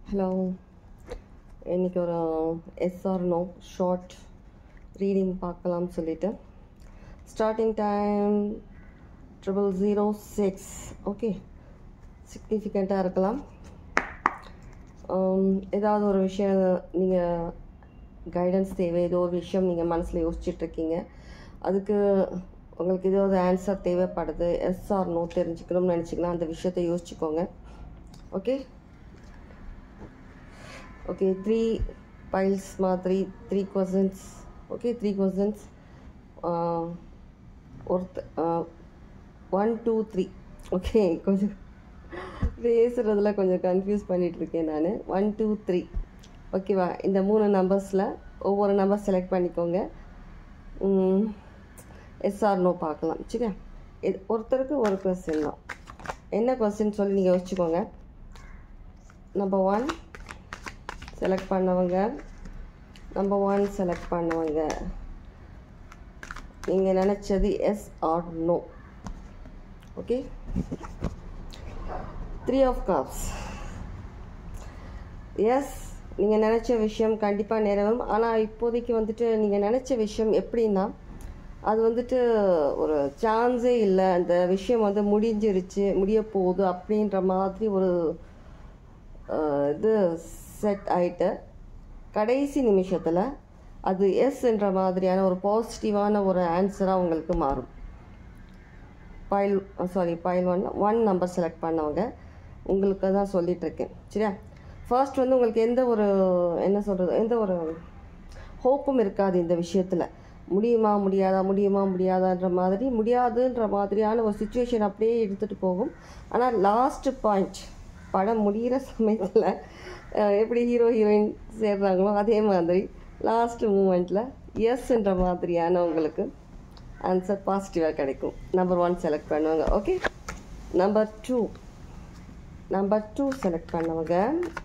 hello இன்னைக்கு ஒரு SR no short reading பார்க்கலாம்னு சொல்லிட்டு starting time triple zero six okay சிக்னிஃபிகண்ட்டாக இருக்கலாம் Um, ஏதாவது ஒரு விஷயம் நீங்கள் கைடன்ஸ் தேவை ஏதோ ஒரு விஷயம் நீங்கள் மனசில் யோசிச்சுட்ருக்கீங்க அதுக்கு உங்களுக்கு ஏதாவது ஆன்சர் தேவைப்படுது எஸ் ஆர் நோ தெரிஞ்சுக்கணும்னு நினச்சிங்கன்னா அந்த விஷயத்தை யோசிச்சுக்கோங்க ஓகே ஓகே த்ரீ பைல்ஸ் மாதிரி three questions okay three questions ஒருத்த ஒன் டூ த்ரீ ஓகே கொஞ்சம் பேசுகிறதுல கொஞ்சம் கன்ஃபியூஸ் பண்ணிகிட்டு இருக்கேன் நான் ஒன் டூ த்ரீ ஓகேவா இந்த மூணு நம்பர்ஸில் ஒவ்வொரு நம்பர் செலக்ட் பண்ணிக்கோங்க எஸ்ஆர் நோ பார்க்கலாம் சரியா இது ஒருத்தருக்கு ஒரு கொஸ்டின் தான் என்ன கொஸ்டின் சொல்லி நீங்கள் யோசிச்சுக்கோங்க நம்பர் ஒன் செலக்ட் பண்ணவங்க நம்பர் ஒன் செலக்ட் பண்ணவங்க நீங்கள் நினச்சது yes or no okay three of cups yes நீங்கள் நினச்ச விஷயம் கண்டிப்பாக நிறைவேறும் ஆனால் இப்போதைக்கு வந்துட்டு நீங்கள் நினச்ச விஷயம் எப்படின்னா அது வந்துட்டு ஒரு சான்ஸே இல்லை அந்த விஷயம் வந்து முடிஞ்சிருச்சு முடிய போகுது அப்படின்ற மாதிரி ஒரு அஹ், இது செட் ஆயிட்டு கடைசி நிமிஷத்தில் அது எஸ் என்ற மாதிரியான ஒரு பாசிட்டிவான ஒரு ஆன்சராக உங்களுக்கு மாறும் pile sorry pile one one number select பண்ணவங்க உங்களுக்கு தான் சொல்லிட்டு இருக்கேன் சரியா ஃபர்ஸ்ட் வந்து உங்களுக்கு எந்த ஒரு என்ன சொல்கிறது எந்த ஒரு ஹோப்பும் இருக்காது இந்த விஷயத்தில் முடியுமா முடியாதா முடியுமா முடியாதான்ற மாதிரி முடியாதுன்ற மாதிரியான ஒரு சுச்சுவேஷன் அப்படியே எடுத்துகிட்டு போகும் ஆனால் லாஸ்ட் பாயிண்ட் படம் முடிகிற சமயத்தில் எப்படி ஹீரோ ஹீரோயின் சேர்றாங்களோ அதே மாதிரி லாஸ்ட் மூமெண்ட்டில் எஸ்ன்ற மாதிரியான உங்களுக்கு ஆன்சர் பாசிட்டிவாக கிடைக்கும் நம்பர் ஒன் செலக்ட் பண்ணுவாங்க okay number two number two select பண்ணவங்க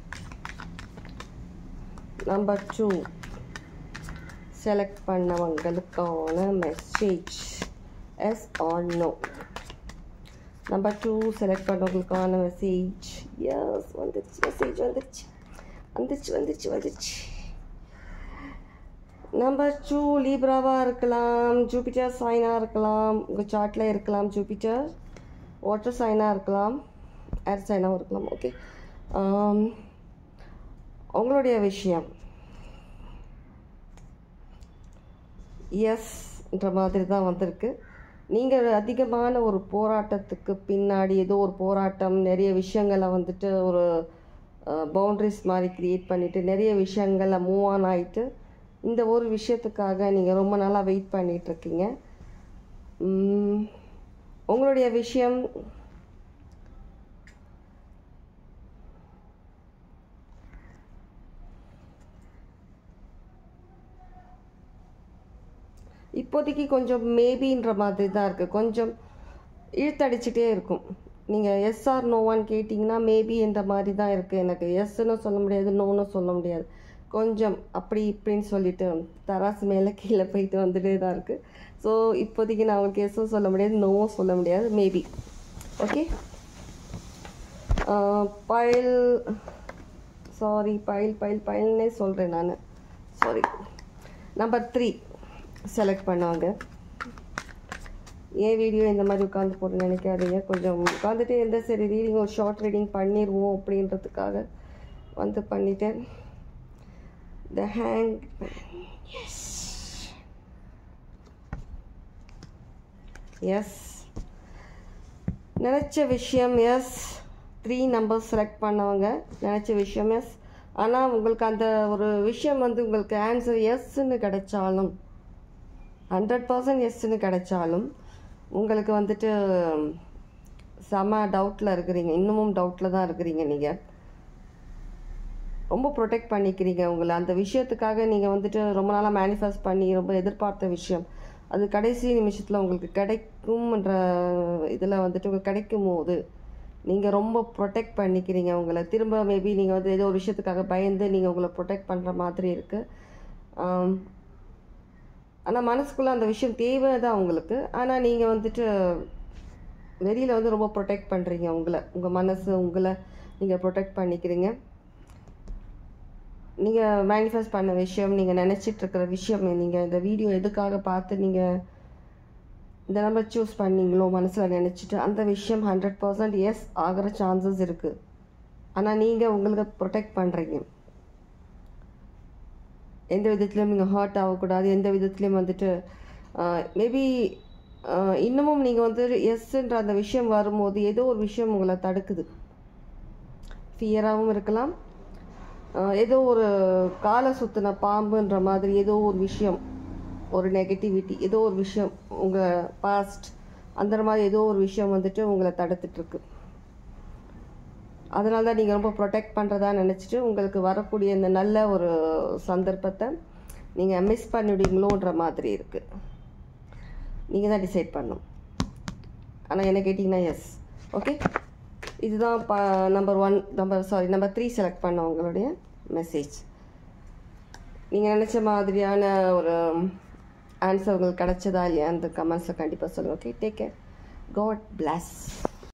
நம்பர் டூ செலக்ட் பண்ணவங்களுக்கான message yes or no number two select பண்ணவங்களுக்கான மெசேஜ் எஸ் வந்துருச்சு மெசேஜ் வந்துருச்சு வந்துருச்சு வந்துருச்சு வந்துருச்சு நம்பர் டூ லீப்ராவாக இருக்கலாம் ஜூபிட்டர் சைனாக இருக்கலாம் உங்கள் சார்ட்டில் இருக்கலாம் ஜூபிட்டர் வாட்டர் சைனாக இருக்கலாம் ஏர் சைனாகவும் இருக்கலாம் ஓகே உங்களுடைய விஷயம் எஸ்ன்ற மாதிரி தான் வந்திருக்கு நீங்கள் அதிகமான ஒரு போராட்டத்துக்கு பின்னாடி ஏதோ ஒரு போராட்டம் நிறைய விஷயங்களை வந்துட்டு ஒரு பவுண்ட்ரிஸ் மாதிரி க்ரியேட் பண்ணிவிட்டு நிறைய விஷயங்களை மூவ் ஆன் ஆகிட்டு இந்த ஒரு விஷயத்துக்காக நீங்கள் ரொம்ப நாளாக வெயிட் பண்ணிகிட்ருக்கீங்க உங்களுடைய விஷயம் இப்போதைக்கு கொஞ்சம் மேபின்ற மாதிரி தான் இருக்குது கொஞ்சம் இழுத்தடிச்சிட்டே இருக்கும் நீங்கள் எஸ்ஆர் நோவான்னு கேட்டிங்கன்னா மேபி என்ற மாதிரி தான் இருக்குது எனக்கு எஸ்ன்னு சொல்ல முடியாது நோன்னு சொல்ல முடியாது கொஞ்சம் அப்படி இப்படின்னு சொல்லிட்டு தராசு மேலே கீழே போயிட்டு வந்துட்டே தான் இருக்குது ஸோ இப்போதைக்கு நான் உங்களுக்கு எஸ்ஸும் சொல்ல முடியாது நோவும் சொல்ல முடியாது maybe okay pile sorry pile pile பயில்னே சொல்கிறேன் நான் சாரி நம்பர் த்ரீ செலக்ட் பண்ணுவாங்க ஏன் வீடியோ இந்த மாதிரி உட்காந்து போட்டு நினைக்காதீங்க கொஞ்சம் உட்காந்துட்டே இருந்தால் சரி ரீடிங் ஒரு ஷார்ட் ரீடிங் பண்ணிடுவோம் அப்படின்றதுக்காக வந்து பண்ணிட்டேன் த ஹேங் எஸ் எஸ் நினச்ச விஷயம் எஸ் த்ரீ நம்பர் செலக்ட் பண்ணவங்க நினச்ச விஷயம் எஸ் ஆனால் உங்களுக்கு அந்த ஒரு விஷயம் வந்து உங்களுக்கு ஆன்சர் எஸ்ன்னு கிடைச்சாலும் ஹண்ட்ரட் பர்சன்ட் எஸ்ன்னு கிடைச்சாலும் உங்களுக்கு வந்துட்டு செம டவுட்டில் இருக்கிறீங்க இன்னமும் டவுட்டில் தான் இருக்கிறீங்க நீங்கள் ரொம்ப ப்ரொடெக்ட் பண்ணிக்கிறீங்க உங்களை அந்த விஷயத்துக்காக நீங்கள் வந்துட்டு ரொம்ப நாளாக மேனிஃபெஸ்ட் பண்ணி ரொம்ப எதிர்பார்த்த விஷயம் அது கடைசி நிமிஷத்தில் உங்களுக்கு கிடைக்கும்ன்ற இதில் வந்துட்டு உங்களுக்கு கிடைக்கும் போது நீங்கள் ரொம்ப ப்ரொடெக்ட் பண்ணிக்கிறீங்க உங்களை திரும்ப மேபி நீங்கள் வந்து ஏதோ ஒரு விஷயத்துக்காக பயந்து நீங்கள் உங்களை ப்ரொடெக்ட் பண்ணுற மாதிரி இருக்குது ஆனால் மனசுக்குள்ளே அந்த விஷயம் தேவை தான் உங்களுக்கு ஆனால் நீங்கள் வந்துட்டு வெளியில் வந்து ரொம்ப ப்ரொடெக்ட் பண்ணுறீங்க உங்களை உங்கள் மனசு உங்களை நீங்கள் ப்ரொடெக்ட் பண்ணிக்கிறீங்க நீங்கள் மேனிஃபெஸ்ட் பண்ண விஷயம் நீங்கள் நினச்சிட்டு இருக்கிற விஷயம் நீங்கள் இந்த வீடியோ எதுக்காக பார்த்து நீங்கள் இந்த நம்பர் சூஸ் பண்ணீங்களோ மனசில் நினச்சிட்டு அந்த விஷயம் ஹண்ட்ரட் பர்சன்ட் எஸ் ஆகிற சான்சஸ் இருக்குது ஆனால் நீங்கள் உங்களுக்கு ப்ரொடெக்ட் பண்ணுறீங்க எந்த விதத்துலையும் நீங்கள் ஹர்ட் ஆகக்கூடாது எந்த விதத்துலையும் வந்துட்டு மேபி இன்னமும் நீங்கள் வந்து எஸ்ன்ற அந்த விஷயம் வரும்போது ஏதோ ஒரு விஷயம் உங்களை தடுக்குது ஃபியராகவும் இருக்கலாம் ஆஹ் ஏதோ ஒரு காலை சுத்தின பாம்புன்ற மாதிரி ஏதோ ஒரு விஷயம் ஒரு நெகட்டிவிட்டி ஏதோ ஒரு விஷயம் உங்கள் பாஸ்ட் அந்த மாதிரி ஏதோ ஒரு விஷயம் வந்துட்டு உங்களை தடுத்துட்ருக்கு அதனால தான் நீங்கள் ரொம்ப ப்ரொடெக்ட் பண்ணுறதா நினச்சிட்டு உங்களுக்கு வரக்கூடிய இந்த நல்ல ஒரு சந்தர்ப்பத்தை நீங்கள் மிஸ் பண்ணிவிடுவீங்களோன்ற மாதிரி இருக்குது நீங்கள் தான் டிசைட் பண்ணணும் ஆனால் என்ன கேட்டிங்கன்னா எஸ் ஓகே இதுதான் ப number one number sorry number three select பண்ண உங்களுடைய மெசேஜ் நீங்கள் நினச்ச மாதிரியான ஒரு ஆன்சர் உங்களுக்கு கிடைச்சதா இல்லையா அந்த கமெண்ட்ஸில் கண்டிப்பாக சொல்லுங்கள் ஓகே டேக் கேர் காட் பிளாஸ்